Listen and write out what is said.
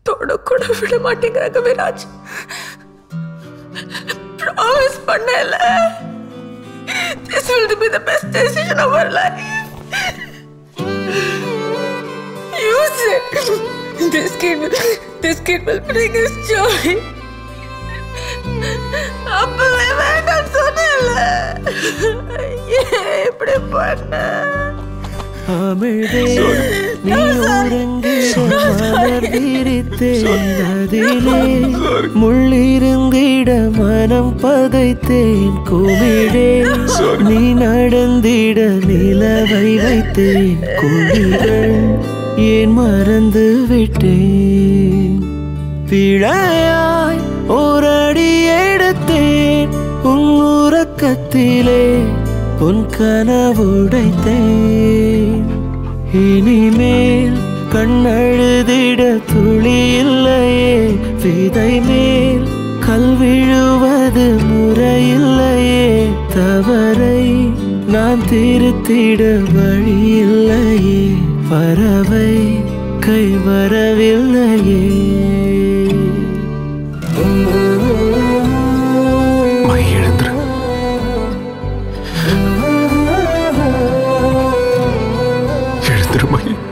தொட கூட விட மாட்டேங்கிறாங்க விராஜ் ப்ராமிஸ் பண்ணல This will be the best decision of our life. You said this kid, this kid will bring us joy. அப்பவே வேண்டாம் சொன்னல ஏன் இப்படி பண்ண அமிழ்தே நீ உறங்கிட மலர் விரித்தேன் அதிலே முள்ளிருந்திட மனம் பதைத்தேன் குமிழே நீ நடந்திட நிலவை வைத்தேன் குழிகள் ஏன் மறந்து விட்டேன் பிழையாய் ஓரடி எடுத்தேன் உன் உறக்கத்திலே உன் கனவுடைத்தேன் இனிமேல் கண்ணழுதிட துளி இல்லையே விதை மேல் கல் விழுவது முறையில்லையே தவறை நான் திருத்திட வழி இல்லையே பறவை கை வரவில்லையே மகி எழுந்துரு எழுந்துரு மகி